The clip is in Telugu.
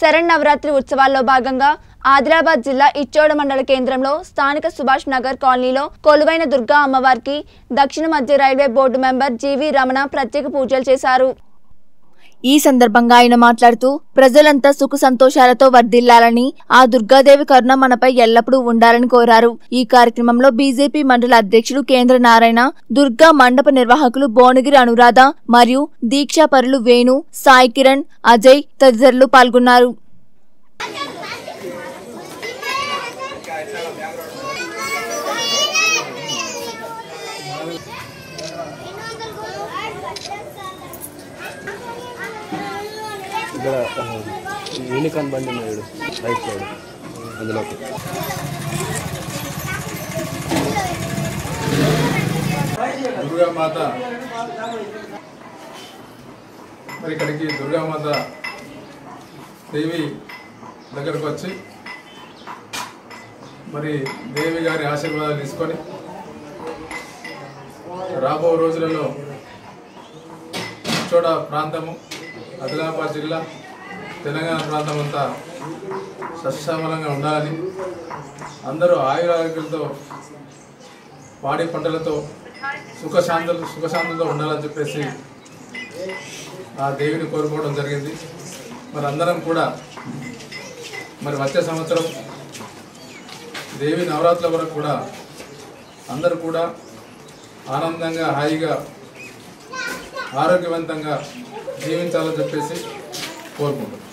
శరణ్ ఉత్సవాల్లో భాగంగా ఆదిలాబాద్ జిల్లా ఇచ్చోడ మండల కేంద్రంలో స్థానిక సుభాష్ నగర్ కాలనీలో కొలువైన దుర్గా అమ్మవారికి దక్షిణ మధ్య railway board member G V Ramana ప్రత్యేక పూజలు చేశారు ఈ సందర్భంగా ఆయన మాట్లాడుతూ ప్రజలంతా సుఖ సంతోషాలతో వర్ధిల్లాలని ఆ దుర్గాదేవి కరుణ మనపై ఎల్లప్పుడూ ఉండాలని కోరారు ఈ కార్యక్రమంలో బీజేపీ మండల అధ్యక్షులు కేంద్ర నారాయణ దుర్గా మండప నిర్వాహకులు భువనగిరి అనురాధ మరియు దీక్షాపరులు వేణు సాయి కిరణ్ అజయ్ తదితరులు పాల్గొన్నారు ఇక్కడ యూనికాన్ బండి ఉన్నాడు రైట్ సైడ్ అందులోకి దుర్గామాత మరి ఇక్కడికి దుర్గామాత దేవి దగ్గరకు వచ్చి మరి దేవి గారి ఆశీర్వాదాలు తీసుకొని రాబో రోజులలో చోడ ప్రాంతము ఆదిలాబాద్ జిల్లా తెలంగాణ ప్రాంతం అంతా సస్యశ్యామలంగా ఉండాలని అందరూ ఆయురారోగ్యాలతో పాడి పంటలతో సుఖశాంతులు సుఖశాంతులతో ఉండాలని చెప్పేసి ఆ దేవిని కోరుకోవడం జరిగింది మరి అందరం కూడా మరి వచ్చే సంవత్సరం దేవి నవరాత్రుల వరకు కూడా అందరూ కూడా ఆనందంగా హాయిగా ఆరోగ్యవంతంగా జీవించాలని చెప్పేసి కోరుకుంటున్నాం